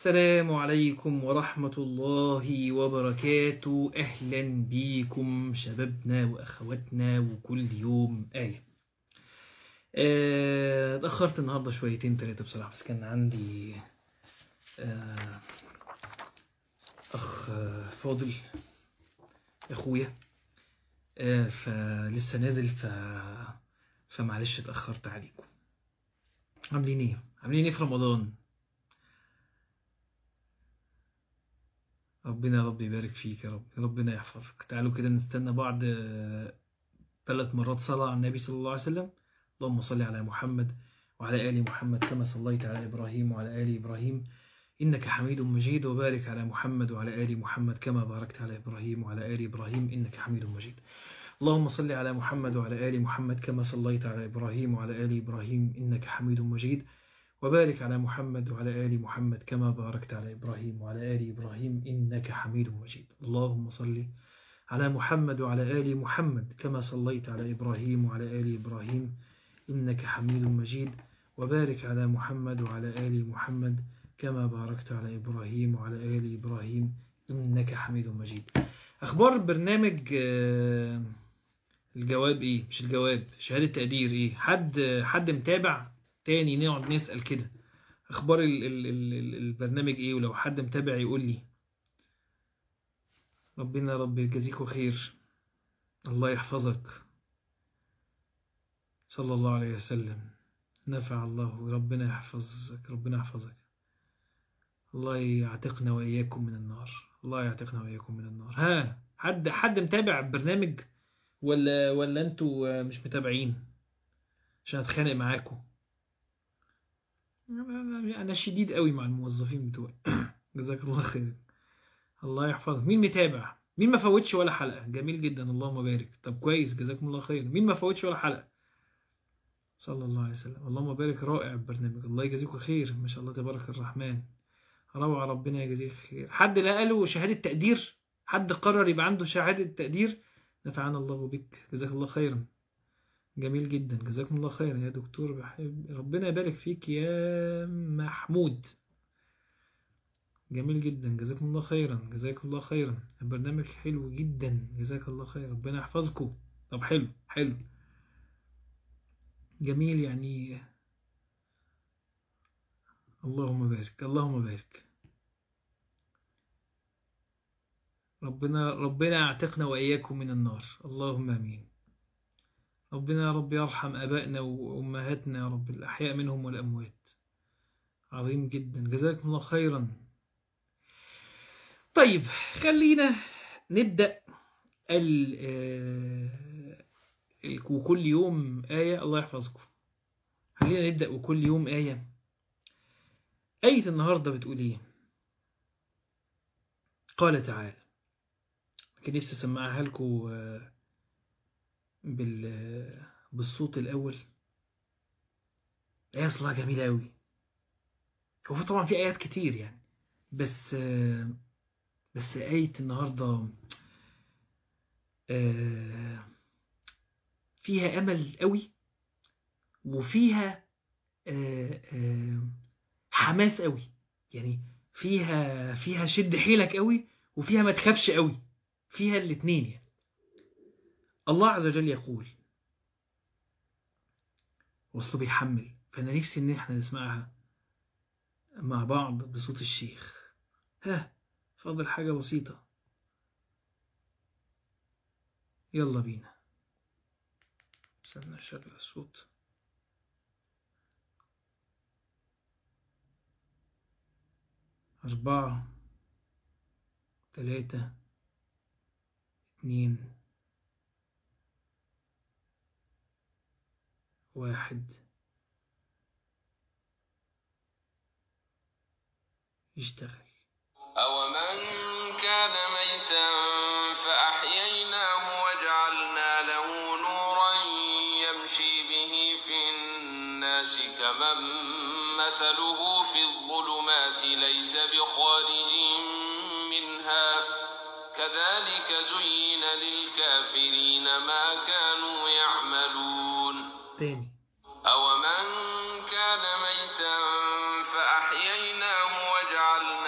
السلام عليكم ورحمة الله وبركاته أهلا بيكم شبابنا وأخواتنا وكل يوم آية آه، اتأخرت النهاردة شويتين تلاتة بصراحة بس كان عندي آه، أخ آه، فاضل أخويا آه، فلسه نازل ف... فمعلش اتأخرت عليكم عاملين ايه؟ عاملين ايه في رمضان؟ ربنا يا رب يبارك فيك يا رب ربنا يحفظك تعالوا كده نستنى بعض ثلاث مرات صلاة على النبي صلى الله عليه وسلم اللهم صل على محمد وعلى آل محمد كما صليت على إبراهيم وعلى آل إبراهيم إنك حميد مجيد وبارك على محمد وعلى آل محمد كما باركت على إبراهيم وعلى آل إبراهيم إنك حميد مجيد اللهم صل على محمد وعلى آل محمد كما صليت على إبراهيم وعلى آل إبراهيم إنك حميد مجيد وبارك على محمد وعلى آل محمد كما باركت على إبراهيم وعلى آل إبراهيم إنك حميد مجيد اللهم صل على محمد وعلى آل محمد كما صليت على إبراهيم وعلى آل إبراهيم إنك حميد مجيد وبارك على محمد وعلى آل محمد كما باركت على إبراهيم وعلى آل إبراهيم إنك حميد مجيد أخبار برنامج آه، الجواب إيه مش الجواب شهادة تقدير إيه حد حد متابع تاني نقعد نسأل كده اخبار ال ال ال ال البرنامج ايه ولو حد متابع يقول لي ربنا يا رب يجازيكوا خير الله يحفظك صلى الله عليه وسلم نفع الله ربنا يحفظك ربنا يحفظك الله يعتقنا وإياكم من النار الله يعتقنا وإياكم من النار ها حد حد متابع البرنامج ولا ولا انتوا مش متابعين عشان اتخانق معاكم انا شديد قوي مع الموظفين بتوعي جزاك الله خير الله يحفظك مين متابع مين ما فوتش ولا حلقة جميل جدا اللهم بارك طب كويس جزاكم الله خير مين ما فوتش ولا حلقة صلى الله عليه وسلم اللهم بارك رائع البرنامج الله يجازيكم خير ما شاء الله تبارك الرحمن روعة ربنا يجازيك خير حد لقى له شهادة تقدير حد قرر يبقى عنده شهادة تقدير نفعنا الله بك جزاك الله خيرا جميل جدا جزاكم الله خيرا يا دكتور بحب ربنا يبارك فيك يا محمود جميل جدا جزاكم الله خيرا جزاكم الله خيرا البرنامج حلو جدا جزاك الله خير ربنا يحفظكم طب حلو حلو جميل يعني اللهم بارك اللهم بارك ربنا ربنا يعتقنا وإياكم من النار اللهم آمين ربنا يا رب يرحم أبائنا وأمهاتنا يا رب الأحياء منهم والأموات عظيم جدا جزاكم الله خيرا طيب خلينا نبدأ ال وكل يوم آية الله يحفظكم خلينا نبدأ وكل يوم آية آية النهاردة بتقول إيه قال تعالى كان نفسي أسمعها لكم بال بالصوت الأول الآية أصلها جميلة أوي هو طبعا في آيات كتير يعني بس بس آية النهاردة فيها أمل أوي وفيها حماس أوي يعني فيها فيها شد حيلك أوي وفيها ما تخافش أوي فيها الاتنين يعني الله عز وجل يقول وصله بيحمل فأنا نفسي إن احنا نسمعها مع بعض بصوت الشيخ ها فاضل حاجة بسيطة يلا بينا استنى أشغل الصوت أربعة ثلاثة اتنين واحد يشتغل أومن كان ميتا فأحييناه وجعلنا له نورا يمشي به في الناس كمن مثله في الظلمات ليس بخارج منها كذلك زين للكافرين ما كانوا يعملون تاني أومن كان ميتا فأحييناه وجعلنا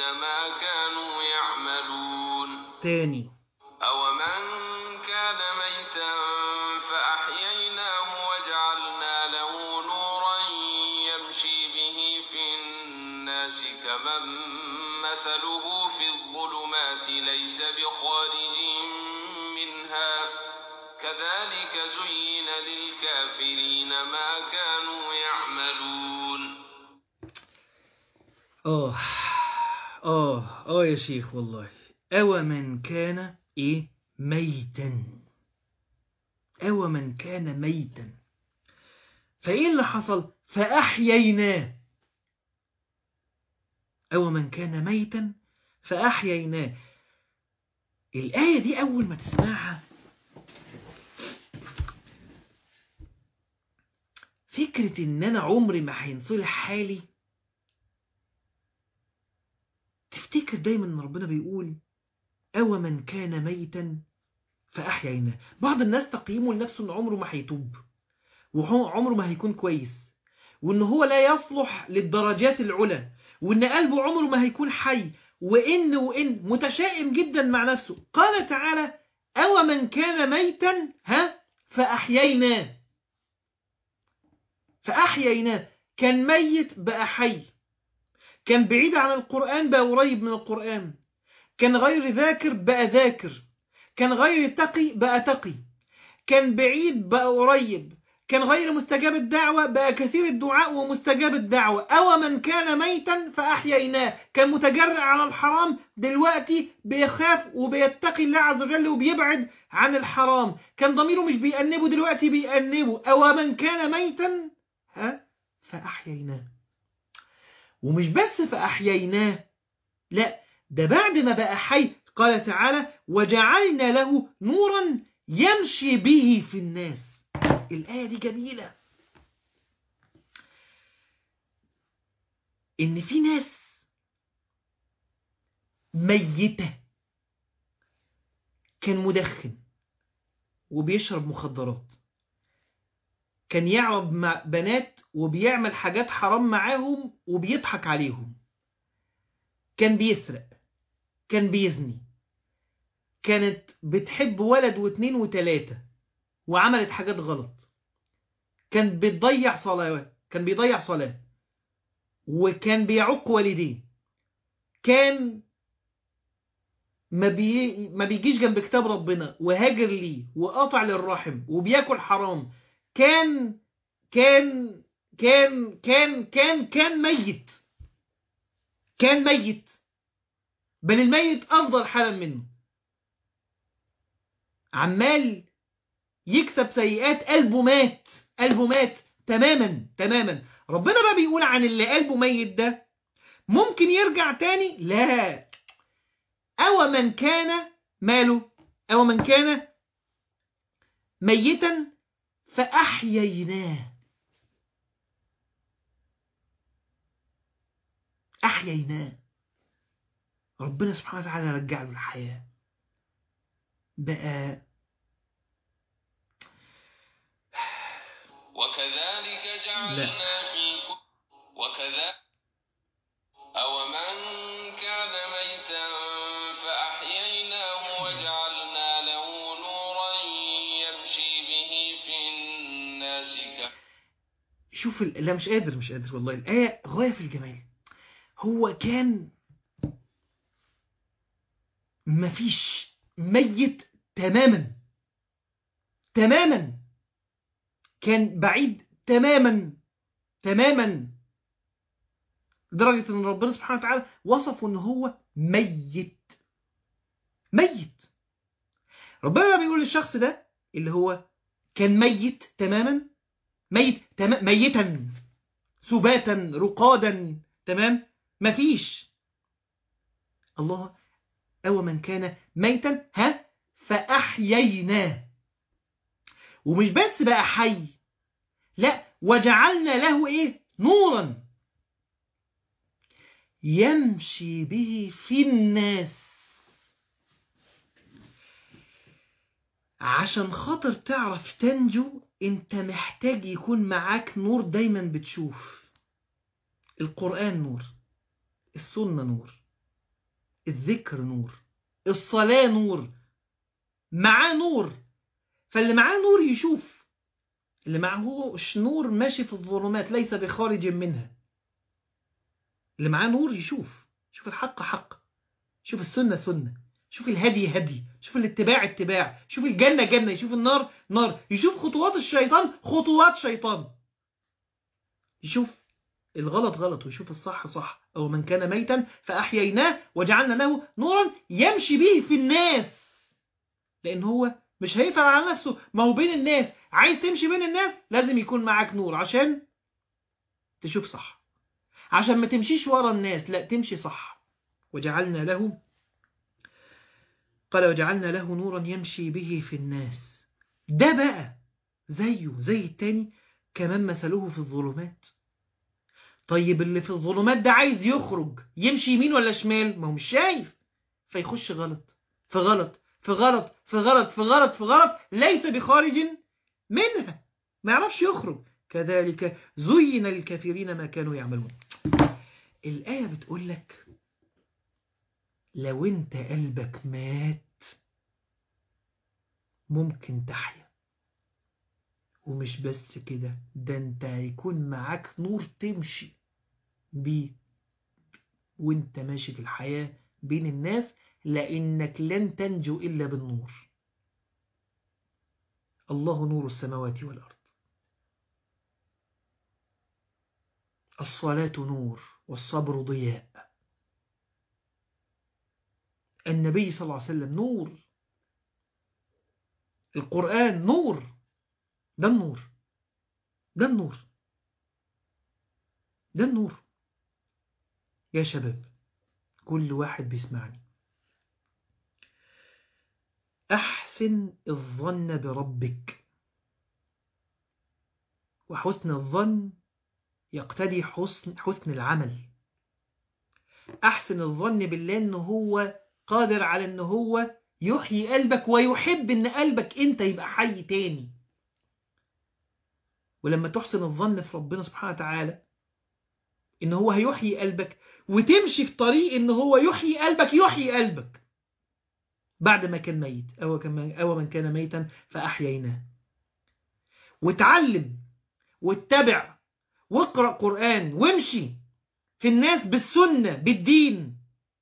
ما كانوا يعملون تاني أومن كان ميتا فأحييناه وجعلنا له نورا يمشي به في الناس كمن مثله في الظلمات ليس بخارج منها كذلك زين للكافرين ما كانوا يعملون آه آه آه يا شيخ والله أو من كان إيه ميتا أو من كان ميتا فإيه اللي حصل فأحييناه أو من كان ميتا فأحييناه الآية دي أول ما تسمعها فكرة إن أنا عمري ما هينصلح حالي تفتكر دايما ان ربنا بيقول أو من كان ميتا فأحييناه بعض الناس تقييمه لنفسه ان عمره ما هيتوب وعمره ما هيكون كويس وان هو لا يصلح للدرجات العلى وان قلبه عمره ما هيكون حي وان وان متشائم جدا مع نفسه قال تعالى أو من كان ميتا ها فأحييناه فأحييناه كان ميت بقى حي كان بعيد عن القرآن بقى قريب من القرآن كان غير ذاكر بقى ذاكر كان غير تقي بقى تقي كان بعيد بقى قريب كان غير مستجاب الدعوة بقى كثير الدعاء ومستجاب الدعوة أو من كان ميتا فأحييناه كان متجرع على الحرام دلوقتي بيخاف وبيتقي الله عز وجل وبيبعد عن الحرام كان ضميره مش بيأنبه دلوقتي بيأنبه أو من كان ميتا ها فأحييناه ومش بس فأحييناه لا ده بعد ما بقى حي قال تعالى وجعلنا له نورا يمشي به في الناس الآية دي جميلة إن في ناس ميتة كان مدخن وبيشرب مخدرات كان يعرض مع بنات وبيعمل حاجات حرام معاهم وبيضحك عليهم كان بيسرق كان بيزني كانت بتحب ولد واثنين وتلاتة وعملت حاجات غلط كان بتضيع صلاة كان بيضيع صلاة وكان بيعق والديه كان ما, بي... ما بيجيش جنب كتاب ربنا وهاجر ليه وقطع للرحم وبياكل حرام كان كان كان كان كان كان ميت كان ميت بل الميت أفضل حالا منه عمال يكسب سيئات قلبه مات قلبه مات تماما تماما ربنا بقى بيقول عن اللي قلبه ميت ده ممكن يرجع تاني لا أو من كان ماله أو من كان ميتا فأحييناه أحييناه ربنا سبحانه وتعالى رجع له الحياة بقى وكذلك جعلنا في كل وكذا أو من كان ميتا فأحييناه وجعلنا له نورا يمشي به في الناس ك... شوف ال... لا مش قادر مش قادر والله الآية غاية في الجمال هو كان مفيش ميت تماما تماما كان بعيد تماما تماما لدرجة ان ربنا سبحانه وتعالى وصفه ان هو ميت ميت ربنا بيقول للشخص ده اللي هو كان ميت تماما ميت تم... ميتا سباتا رقادا تمام مفيش الله أو من كان ميتا ها فأحييناه ومش بس بقى حي لا وجعلنا له ايه نورا يمشي به في الناس عشان خاطر تعرف تنجو انت محتاج يكون معاك نور دايما بتشوف القرآن نور السنة نور الذكر نور الصلاة نور معاه نور فاللي معاه نور يشوف اللي معهوش نور ماشي في الظلمات ليس بخارج منها اللي معاه نور يشوف شوف الحق حق شوف السنة سنة شوف الهدي هدي شوف الاتباع اتباع شوف الجنة جنة يشوف النار نار يشوف خطوات الشيطان خطوات شيطان يشوف الغلط غلط ويشوف الصح صح أو من كان ميتا فأحييناه وجعلنا له نورا يمشي به في الناس لأن هو مش هيفعل على نفسه ما هو بين الناس عايز تمشي بين الناس لازم يكون معاك نور عشان تشوف صح عشان ما تمشيش ورا الناس لا تمشي صح وجعلنا له قال وجعلنا له نورا يمشي به في الناس ده بقى زيه زي التاني كمان مثله في الظلمات طيب اللي في الظلمات ده عايز يخرج يمشي يمين ولا شمال ما هو مش شايف فيخش غلط في غلط في غلط في غلط في غلط في غلط ليس بخارج منها ما يعرفش يخرج كذلك زين للكافرين ما كانوا يعملون الآية بتقول لك لو انت قلبك مات ممكن تحيا ومش بس كده ده انت هيكون معاك نور تمشي بيه وانت ماشي في الحياة بين الناس لأنك لن تنجو إلا بالنور الله نور السماوات والأرض الصلاة نور والصبر ضياء النبي صلى الله عليه وسلم نور القرآن نور ده النور ده النور ده النور يا شباب كل واحد بيسمعني أحسن الظن بربك وحسن الظن يقتدي حسن, حسن العمل أحسن الظن بالله أنه هو قادر على أنه هو يحيي قلبك ويحب أن قلبك أنت يبقى حي تاني ولما تحسن الظن في ربنا سبحانه وتعالى ان هو هيحيي قلبك وتمشي في طريق ان هو يحيي قلبك يحيي قلبك بعد ما كان ميت أو, كما أو من كان ميتا فأحييناه وتعلم واتبع واقرأ قرآن وامشي في الناس بالسنة بالدين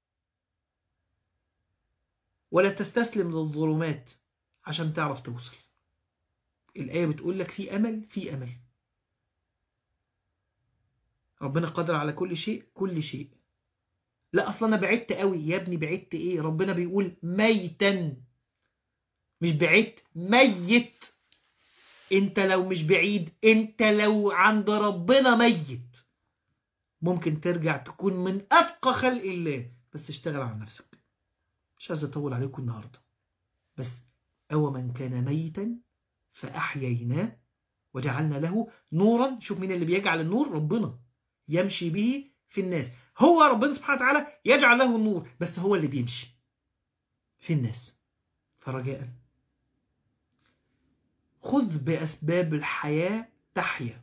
ولا تستسلم للظلمات عشان تعرف توصل الآية بتقول لك في أمل في أمل ربنا قادر على كل شيء كل شيء لا أصلا أنا بعدت قوي يا ابني بعدت إيه ربنا بيقول ميتا مش بعدت ميت انت لو مش بعيد انت لو عند ربنا ميت ممكن ترجع تكون من أتقى خلق الله بس اشتغل على نفسك مش عايز أطول عليكم النهاردة بس أو من كان ميتا فأحييناه وجعلنا له نورا شوف مين اللي بيجعل النور ربنا يمشي به في الناس هو ربنا سبحانه وتعالى يجعل له النور بس هو اللي بيمشي في الناس فرجاء خذ بأسباب الحياة تحيا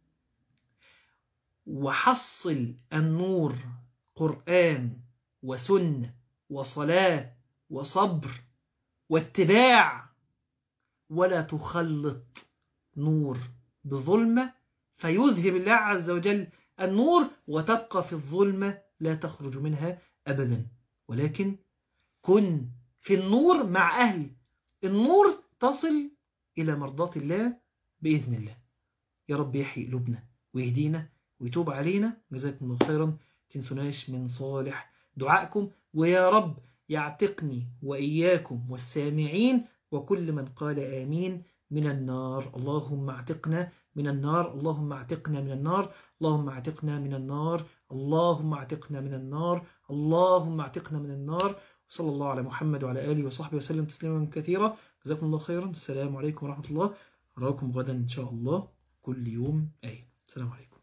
وحصل النور قرآن وسنة وصلاة وصبر واتباع ولا تخلط نور بظلمة فيذهب الله عز وجل النور وتبقى في الظلمة لا تخرج منها أبدا ولكن كن في النور مع أهل النور تصل إلى مرضاة الله بإذن الله يا رب يحيي قلوبنا ويهدينا ويتوب علينا جزاكم الله خيرا تنسوناش من صالح دعائكم ويا رب يعتقني وإياكم والسامعين وكل من قال آمين من النار اللهم اعتقنا من النار اللهم اعتقنا من النار اللهم اعتقنا من النار اللهم اعتقنا من النار اللهم اعتقنا من النار صلى الله على محمد وعلى آله وصحبه وسلم تسليما كثيرا جزاكم الله خيرا السلام عليكم ورحمة الله أراكم غدا إن شاء الله كل يوم آية السلام عليكم